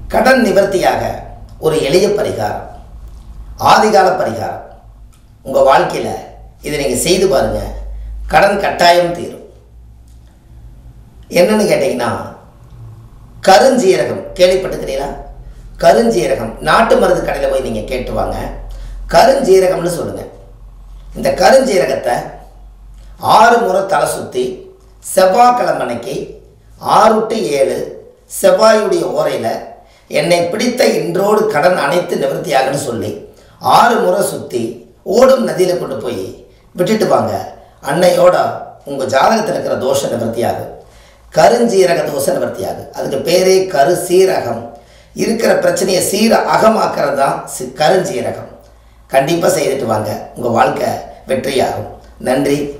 கடன் நிவர்த்தியாக ஒரு எளிய பரிகாரம் ஆதிகால பரிகாரம் உங்கள் வாழ்க்கையில் இதை நீங்கள் செய்து பாருங்கள் கடன் கட்டாயம் தீரும் என்னன்னு கேட்டிங்கன்னா கருஞ்சீரகம் கேள்விப்பட்டுக்கிறீங்களா கருஞ்சீரகம் நாட்டு மருந்து கடையில் போய் நீங்கள் கேட்டு வாங்க கருஞ்சீரகம்னு சொல்லுங்கள் இந்த கருஞ்சீரகத்தை ஆறு முறை தலை சுற்றி செவ்வாய்க்கிழமை அன்னைக்கு ஆறு டு ஏழு செவ்வாயுடைய ஓரையில் என்னை பிடித்த இன்றோடு கடன் அனைத்து நிவர்த்தியாகன்னு சொல்லி ஆறு முறை சுற்றி ஓடும் நதியில் கொண்டு போய் விட்டுட்டு வாங்க அன்னையோட உங்கள் ஜாதகத்தில் இருக்கிற தோஷ நிவர்த்தியாகும் கருஞ்சீரக தோஷ நிவர்த்தியாகும் அதுக்கு பேரே கரு சீரகம் இருக்கிற பிரச்சனையை சீர அகமாக்குறது தான் சி- கருஞ்சீரகம் கண்டிப்பாக செய்துட்டு வாங்க உங்கள் வாழ்க்கை வெற்றியாகும் நன்றி